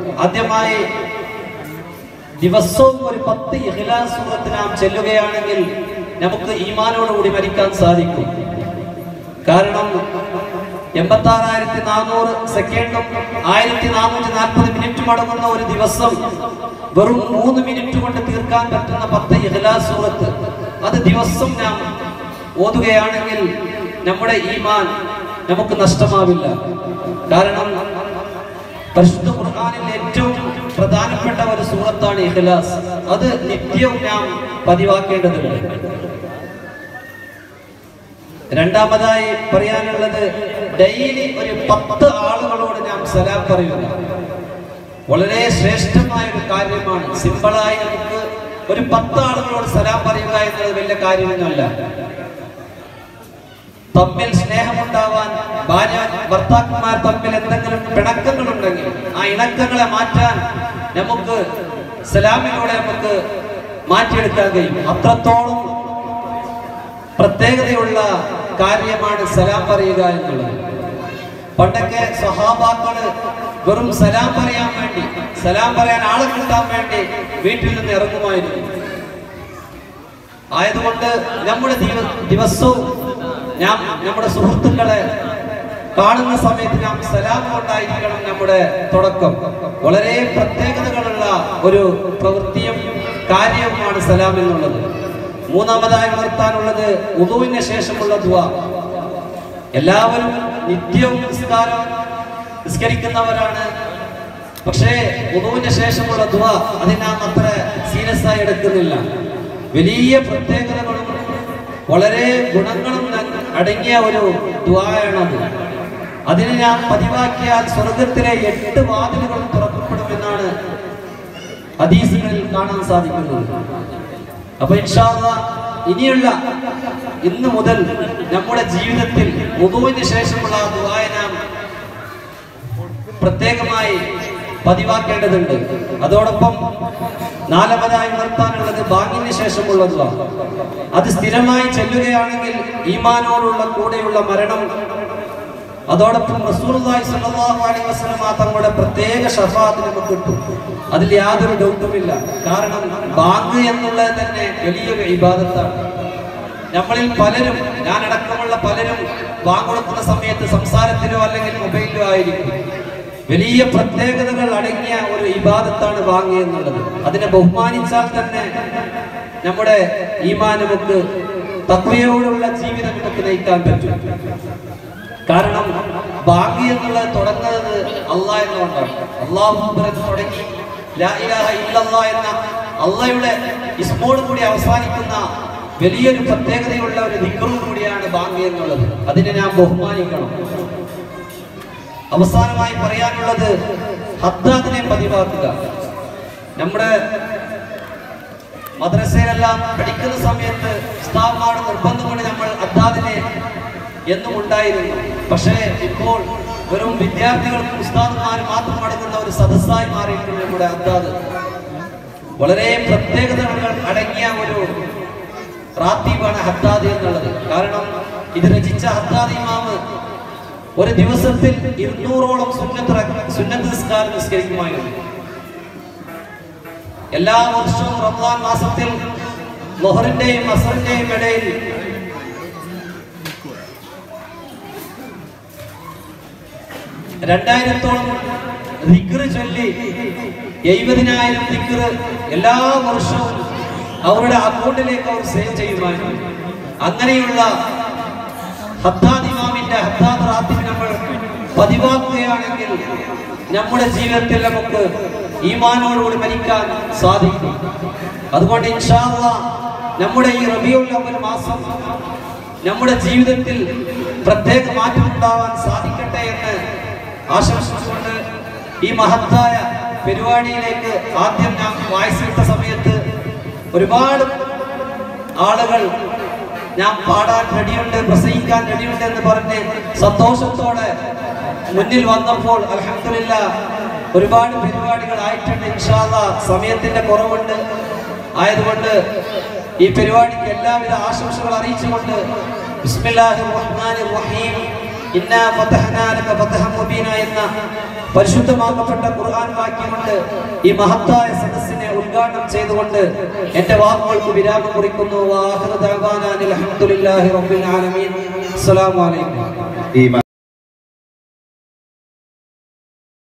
ആദ്യമായി ദിവസവും ഒരു പത്ത് ഇഖ്ലാസ് സൂറത്ത് നാം ചെല്ലുകയാണെങ്കിൽ നമുക്ക് ഈമാനോടുകൂടി മരിക്കാൻ സാധിക്കും കാരണം എൺപത്തി ആറായിരത്തി നാനൂറ് സെക്കൻഡും ആയിരത്തി നാനൂറ്റി നാൽപ്പത് മിനിറ്റും അടങ്ങുന്ന ഒരു ദിവസം വെറും മൂന്ന് മിനിറ്റ് കൊണ്ട് തീർക്കാൻ പറ്റുന്ന പത്ത് ഇഖ്ലാസ് സൂറത്ത് അത് ദിവസം നാം ഓതുകയാണെങ്കിൽ നമ്മുടെ ഈമാൻ നമുക്ക് നഷ്ടമാവില്ല കാരണം പരിശുദ്ധ ഖുർആനിൽ ഏറ്റവും പ്രധാനപ്പെട്ട ഒരു സൂറത്താണ് ഇഖ്ലാസ് അത് നിത്യവും നാം പതിവാക്കേണ്ടതുണ്ട് രണ്ടാമതായി പറയാനുള്ളത് ഡെയിലി ഒരു പത്ത് ആളുകളോട് നാം സലാം പറയുക വളരെ ശ്രേഷ്ഠമായ ഒരു കാര്യമാണ് സിമ്പിളായി നമുക്ക് ഒരു പത്ത് ആളുകളോട് സലാം പറയുക എന്നത് വലിയ കാര്യമൊന്നുമല്ല തമ്മിൽ സ്നേഹമുണ്ടാവാൻ ഭാര്യ ഭർത്താക്കന്മാർ തമ്മിൽ എന്തെങ്കിലും പിണക്കങ്ങളുണ്ടെങ്കിൽ ആ ഇണക്കങ്ങളെ മാറ്റാൻ നമുക്ക് സലാമിലൂടെ നമുക്ക് മാറ്റിയെടുക്കാൻ കഴിയും അത്രത്തോളം പ്രത്യേകതയുള്ള കാര്യമാണ് സലാം പറയുക എന്നുള്ളത് പണ്ടൊക്കെ സഹാബാക്കള് വെറും സലാം പറയാൻ വേണ്ടി സലാം പറയാൻ ആളെ കിട്ടാൻ വേണ്ടി വീട്ടിൽ നിന്ന് ഇറങ്ങുമായിരുന്നു ആയതുകൊണ്ട് നമ്മുടെ ദിവ- ദിവസവും നാം നമ്മുടെ സുഹൃത്തുക്കളെ കാണുന്ന സമയത്ത് നാം സലാം കൊണ്ടായിരിക്കണം നമ്മുടെ തുടക്കം വളരെ പ്രത്യേകതകളുള്ള ഒരു പ്രവൃത്തിയും കാര്യവുമാണ് സലാം എന്നുള്ളത് മൂന്നാമതായി ഉണർത്താനുള്ളത് ഉദുവിന് ശേഷമുള്ള ദുവ എല്ലാവരും നിത്യവും നിസ്കാരം നിസ്കരിക്കുന്നവരാണ് പക്ഷേ ഉദുവിന് ശേഷമുള്ള ദുവ അതിനെ നാം അത്ര സീരിയസ് ആയി എടുക്കുന്നില്ല വലിയ പ്രത്യേകതകളും വളരെ ഗുണങ്ങളും ന- അടങ്ങിയ ഒരു ദുആയാണത് അതിനെ നാം പതിവാക്കിയാൽ സ്വർഗത്തിലെ എട്ട് വാതിലുകളും തുറക്കപ്പെടുമെന്നാണ് ഹദീസുകളിൽ കാണാൻ സാധിക്കുന്നത് അപ്പൊ ഇൻഷാല്ല ഇനിയുള്ള ഇന്ന് മുതൽ നമ്മുടെ ജീവിതത്തിൽ ഉദുവിന് ശേഷമുള്ള ആ ദുആയെ നാം പ്രത്യേകമായി പതിവാക്കേണ്ടതുണ്ട് അതോടൊപ്പം നാലാമതായി ഉണർത്താനുള്ളത് ബാങ്കിന് ശേഷമുള്ള ദുആ അത് സ്ഥിരമായി ചെല്ലുകയാണെങ്കിൽ ഈമാനോടുള്ള കൂടെയുള്ള മരണം അതോടൊപ്പം റസൂലുള്ളാഹി സ്വല്ലല്ലാഹു അലൈഹി വസല്ലം തങ്ങളുടെ പ്രത്യേക ഷഫാഅത്ത് നമുക്ക് കിട്ടും അതിൽ യാതൊരു ഡൗട്ടുമില്ല കാരണം ബാങ്ക് എന്നുള്ളത് തന്നെ വലിയൊരു ഇബാദത്താണ് നമ്മളിൽ പലരും ഞാൻ അടക്കമുള്ള പലരും ബാങ്ക് കൊടുക്കുന്ന സമയത്ത് സംസാരത്തിലോ അല്ലെങ്കിൽ മൊബൈലിലോ ആയിരിക്കും വലിയ പ്രത്യേകതകൾ അടങ്ങിയ ഒരു ഇബാദത്താണ് ബാങ്ക് എന്നുള്ളത് അതിനെ ബഹുമാനിച്ചാൽ തന്നെ നമ്മുടെ ഈമാൻ നമുക്ക് തക്വയോടുള്ള ജീവിതം നമുക്ക് നയിക്കാൻ പറ്റും കാരണം ബാങ്ക് എന്നുള്ളത് തുടങ്ങുന്നത് അള്ളാഹ് എന്നുകൊണ്ടാണ് അള്ളാഹു അക്ബർ എന്ന് തുടങ്ങി ലാ ഇലാഹ ഇല്ലല്ലാ എന്ന അള്ളയുടെ ഇസ്മോട് കൂടി അവസാനിക്കുന്ന വലിയൊരു പ്രത്യേകതയുള്ള ഒരു ദിക്കറും കൂടിയാണ് ബാങ്ക് എന്നുള്ളത് അതിനെ ഞാൻ ബഹുമാനിക്കണം അവസാനമായി പറയാനുള്ളത് ഹദ്ദാദിനെ പതിവാക്കുക നമ്മുടെ മദ്രസയിലെല്ലാം പഠിക്കുന്ന സമയത്ത് ഉസ്താദ്മാരുടെ നിർബന്ധം കൊണ്ട് നമ്മൾ അദ്ദാദിനെ എന്നും ഉണ്ടായിരുന്നു പക്ഷേ ഇപ്പോൾ വെറും വിദ്യാർത്ഥികൾക്കും ഉസ്താദുമാരും മാത്രം അടങ്ങുന്ന ഒരു സദസ്സായി മാറിയിട്ടുണ്ട് നമ്മുടെ അദ്ദാദ് വളരെ പ്രത്യേകതകൾ അടങ്ങിയ ഒരു റാത്തീബാണ് ഹദ്ദാദ് എന്നുള്ളത് കാരണം ഇത് രചിച്ച ഹദ്ദാദ് ഇമാമ് ഒരു ദിവസത്തിൽ ഇരുന്നൂറോളം സുന്നത്ത് റക- സുന്നത്ത് നിസ്കാരം നിസ്കരിക്കുമായിരുന്നു എല്ലാ വർഷവും റമദാൻ മാസത്തിൽ മൊഹറിന്റെയും അസറിന്റെയും ഇടയിൽ രണ്ടായിരത്തോളം ദിക്റ് ചൊല്ലി എഴുപതിനായിരം ദിക്റ് എല്ലാ വർഷവും അവരുടെ അക്കൗണ്ടിലേക്ക് അവർ സേവ് ചെയ്യുമായിരുന്നു അങ്ങനെയുള്ള ഹദ്ദാദ് ഇമാമിന്റെ ഹദ്ദാദ് റാത്തിബ് നമ്മൾ പതിവാക്കുകയാണെങ്കിൽ നമ്മുടെ ജീവിതത്തിൽ നമുക്ക് ഈമാനോടുകൂടി മരിക്കാൻ സാധിക്കും അതുകൊണ്ട് ഇൻഷാ അല്ലാഹ് നമ്മുടെ ഈ റബിയുൽ അവൽ മാസം നമ്മുടെ ജീവിതത്തിൽ പ്രത്യേക മാറ്റം ഉണ്ടാവാൻ സാധിക്കട്ടെ എന്ന് ആശംസിച്ചുകൊണ്ട് ഈ മഹത്തായ പരിപാടിയിലേക്ക് ആദ്യം ഞാൻ വായിച്ചിട്ട സമയത്ത് ഒരുപാട് ആളുകൾ ഞാൻ പാടാൻ റെഡിയുണ്ട് പ്രസംഗിക്കാൻ റെഡിയുണ്ട് എന്ന് പറഞ്ഞ് സന്തോഷത്തോടെ മുന്നിൽ വന്നപ്പോൾ അലഹമില്ല ഒരുപാട് പരിപാടികൾ ആയിട്ടുണ്ട് ഇൻഷാല്ല സമയത്തിന്റെ കുറവുണ്ട് ആയതുകൊണ്ട് ഈ പരിപാടിക്ക് എല്ലാവിധ ആശംസകൾ അറിയിച്ചുകൊണ്ട് ബിസ്മില്ലാഹിർ റഹ്മാനിർ റഹീം ഇന്നാ ഫതഹ്നാ ലക ഫതഹൻ മുബീന എന്ന പരിശുദ്ധമാക്കപ്പെട്ട ഖുർആൻ വാക്യം കൊണ്ട് ഈ മഹത്തായ സദസ്സിനെ ഉദ്ഘാടനം ചെയ്തുകൊണ്ട് എന്റെ വാക്കുകൾക്ക് വിരാമം കുറിക്കുന്നു വാഹിറു ദഅവാനാ അനിൽ ഹംദുലില്ലാഹി റബ്ബിൽ ആലമീൻ അസ്സലാമു അലൈക്കും ഈ